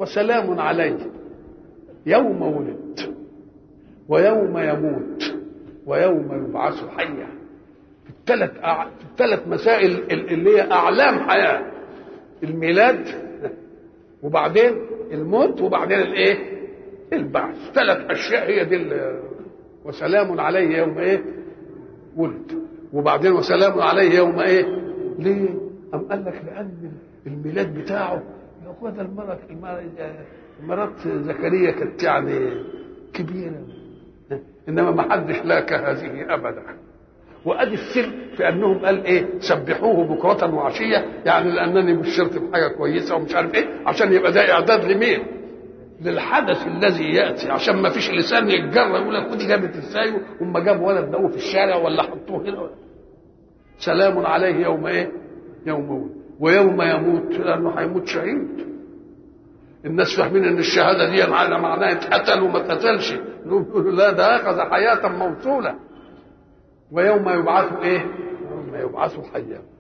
وسلام عليه يوم ولد ويوم يموت ويوم يبعث حيا في الثلاث أع... في الثلاث مسائل اللي هي اعلام حياه الميلاد وبعدين الموت وبعدين الايه البعث ثلاث اشياء هي دي ال- وسلام عليه يوم ايه ولد وبعدين وسلام عليه يوم ايه ليه ام قال لك لان الميلاد بتاعه يا اخويا ده المرأة مرات زكريا كانت يعني كبيرة انما ما حدش لاك هذه ابدا وادي السر في انهم قال ايه سبحوه بكرة وعشية يعني لانني بشرت بحاجة كويسة ومش عارف ايه عشان يبقى ده اعداد لمين للحدث الذي ياتي عشان ما فيش لسان يتجرى يقول لك ودي جابت ازاي وهم جابوا ولد لقوه في الشارع ولا حطوه هنا سلام عليه يوم ايه؟ يوم ولد ويوم يموت لانه هيموت شهيد الناس فاهمين ان الشهاده دي على معناها اتقتل وما اتقتلش نقول لا ده اخذ حياه موصوله ويوم يبعث ايه؟ يوم يبعث حيا